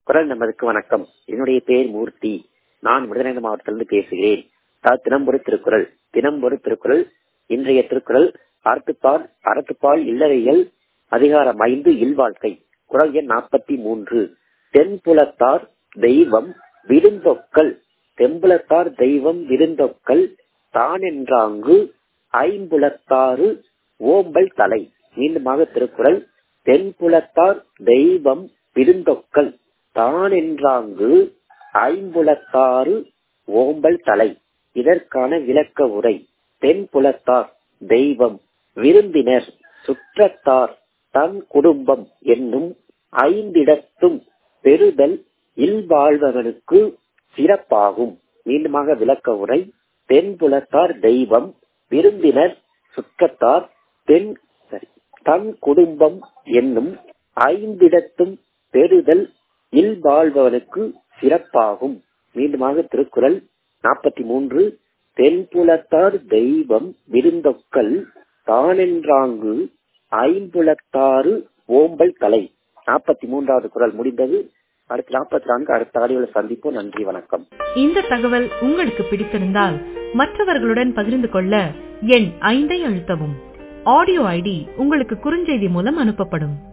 குரல் நமதுக்கு வணக்கம் என்னுடைய பெயர் மூர்த்தி நான் விருதுநகர் மாவட்டத்திலிருந்து பேசுகிறேன் அதாவது தினம் ஒரு திருக்குறள் தினம் ஒரு திருக்குறள் இன்றைய திருக்குறள் அறத்துப்பால் அறத்துப்பால் இல்லறையல் அதிகாரம் ஐந்து இல்வாழ்க்கை குரல் எண் நாற்பத்தி மூன்று தென்புலத்தார் தெய்வம் விருந்தொக்கல் தெம்புலத்தார் தெய்வம் விருந்தொக்கல் தானென்றாங்கு ஐம்புலத்தாறு ஓம்பல் தலை மீண்டுமாக திருக்குறள் தென்புலத்தார் தெய்வம் விருந்தொக்கல் தானென்றாங்கு ஐம்புலத்தாறு ஓம்பல் தலை இதற்கான விளக்க உரை தென்புலத்தார் தெய்வம் விருந்தினர் சுற்றத்தார் தன் குடும்பம் என்னும் ஐந்திடத்தும் பெறுதல் இல்வாழ்வனுக்கு சிறப்பாகும் மீண்டுமாக விளக்க உரை தென்புலத்தார் தெய்வம் விருந்தினர் சுற்றத்தார் தென் சரி தன் குடும்பம் என்னும் ஐந்திடத்தும் பெறுதல் இல்வாழ்வனுக்கு சிறப்பாகும் மீண்டுமாக திருக்குறள் நாற்பத்தி மூன்று தென்புலத்தார் தெய்வம் விருந்தொக்கல் தானென்றாங்கு ஐம்புலத்தாறு ஓம்பல் தலை நாற்பத்தி மூன்றாவது குரல் முடிந்தது அடுத்து நாற்பத்தி நான்கு அடுத்த ஆடியோல சந்திப்போம் நன்றி வணக்கம் இந்த தகவல் உங்களுக்கு பிடித்திருந்தால் மற்றவர்களுடன் பகிர்ந்து கொள்ள எண் ஐந்தை அழுத்தவும் ஆடியோ ஐடி உங்களுக்கு குறுஞ்செய்தி மூலம் அனுப்பப்படும்